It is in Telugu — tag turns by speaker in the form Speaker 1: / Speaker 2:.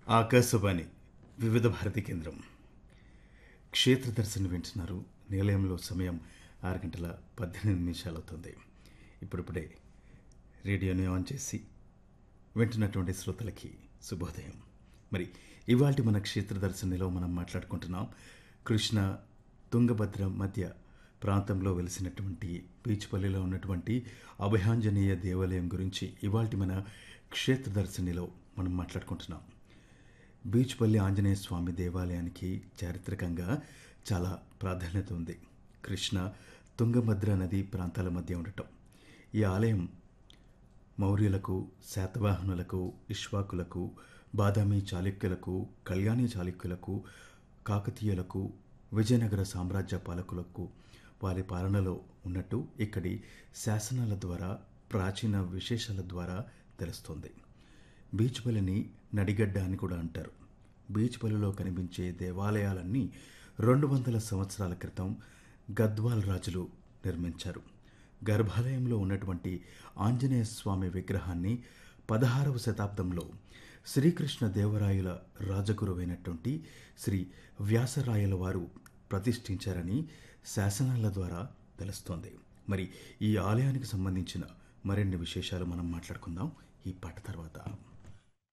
Speaker 1: ఆకాశవాణి వివిధ భారతి కేంద్రం క్షేత్ర దర్శనం వింటున్నారు నిలయంలో సమయం ఆరు గంటల పద్దెనిమిది నిమిషాలు అవుతుంది ఇప్పుడిప్పుడే రేడియోని ఆన్ చేసి వింటున్నటువంటి శ్రోతలకి శుభోదయం మరి ఇవాళ మన క్షేత్ర దర్శనిలో మనం మాట్లాడుకుంటున్నాం కృష్ణ తుంగభద్ర మధ్య ప్రాంతంలో వెలిసినటువంటి బీచ్పల్లిలో ఉన్నటువంటి అభయాంజనేయ దేవాలయం గురించి ఇవాళ మన క్షేత్ర దర్శనిలో మనం మాట్లాడుకుంటున్నాం బీచ్పల్లి ఆంజనేయ స్వామి దేవాలయానికి చారిత్రకంగా చాలా ప్రాధాన్యత ఉంది కృష్ణ తుంగభద్ర నది ప్రాంతాల మధ్య ఉండటం ఈ ఆలయం మౌర్యులకు శాతవాహనులకు ఇష్వాకులకు బాదామి చాళుక్యులకు కళ్యాణి చాళుక్యులకు కాకతీయులకు విజయనగర సామ్రాజ్య పాలకులకు వారి పాలనలో ఉన్నట్టు ఇక్కడి శాసనాల ద్వారా ప్రాచీన విశేషాల ద్వారా తెలుస్తుంది బీచ్పల్లిని నడిగడ్డ అని కూడా అంటారు బీచ్పల్లిలో కనిపించే దేవాలయాలన్నీ రెండు వందల సంవత్సరాల క్రితం గద్వాల్ రాజులు నిర్మించారు గర్భాలయంలో ఉన్నటువంటి ఆంజనేయ స్వామి విగ్రహాన్ని పదహారవ శతాబ్దంలో శ్రీకృష్ణ దేవరాయల రాజగురువైనటువంటి శ్రీ వ్యాసరాయల వారు ప్రతిష్ఠించారని శాసనాల ద్వారా తెలుస్తోంది మరి ఈ ఆలయానికి సంబంధించిన మరిన్ని విశేషాలు మనం మాట్లాడుకుందాం ఈ పాట తర్వాత